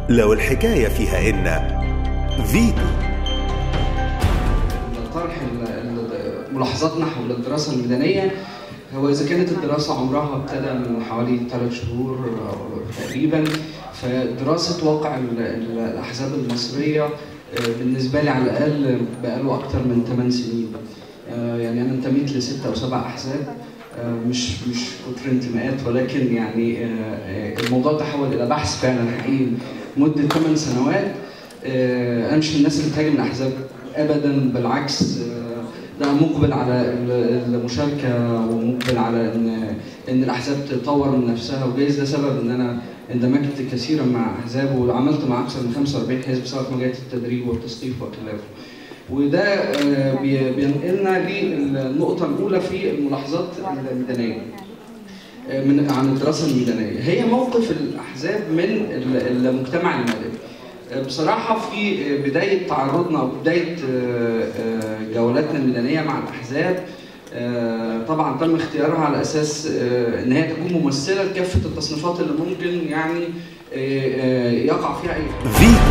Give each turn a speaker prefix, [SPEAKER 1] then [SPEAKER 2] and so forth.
[SPEAKER 1] لو الحكاية فيها إن فيتو
[SPEAKER 2] طرح ال- ال- ملاحظاتنا حول الدراسة الميدانية هو إذا كانت الدراسة عمرها ابتدى من حوالي ثلاث شهور أو تقريبا فدراسة واقع ال- ال- الأحزاب المصرية آه، بالنسبة لي على الأقل بقاله أكتر من 8 سنين آه، يعني أنا انتميت لستة أو سبع أحزاب آه، مش مش كتر انتماءات ولكن يعني آه، آه، الموضوع تحول إلى بحث فعلا حقيقي مدة 8 سنوات آه، انا مش من الناس اللي بتهاجم الاحزاب ابدا بالعكس آه، ده مقبل على ال- المشاركه ومقبل على ان ان الاحزاب تطور من نفسها وجايز ده سبب ان انا اندمجت كثيرا مع احزاب وعملت مع اكثر من 45 حزب سواء في مجالات التدريب والتثقيف وخلافه. وده آه، بي- بينقلنا للنقطه الاولى في الملاحظات الميدانيه. من عن الدراسه الميدانيه هي موقف الاحزاب من ال- المجتمع المدني بصراحه في بدايه تعرضنا او بدايه جولاتنا الميدانيه مع الاحزاب طبعا تم اختيارها على اساس ان هي تكون ممثله لكافه التصنيفات اللي ممكن يعني يقع فيها اي
[SPEAKER 1] فيتو